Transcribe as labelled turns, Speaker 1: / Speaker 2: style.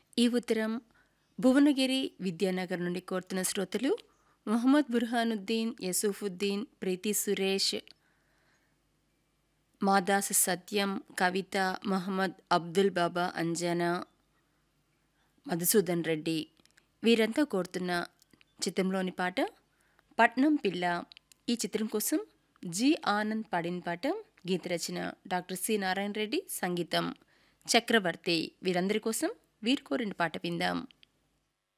Speaker 1: ఈ ఉత్తరం భువనగిరి విద్యానగర్ నుండి కోరుతున్న శ్రోతలు మొహమ్మద్ బుర్హానుద్దీన్ యసూఫుద్దీన్ ప్రీతి సురేష్ మాదాస్ సత్యం కవిత మహమ్మద్ అబ్దుల్ బాబా అంజనా మధుసూదన్ రెడ్డి వీరంతా కోరుతున్న చిత్రంలోని పాట పట్నం పిల్ల ఈ చిత్రం కోసం జి ఆనంద్ పాడిన పాట గీత రచన డాక్టర్ సి నారాయణ రెడ్డి సంగీతం చక్రవర్తి వీరందరి కోసం వీరు కోరిన పాట విందాం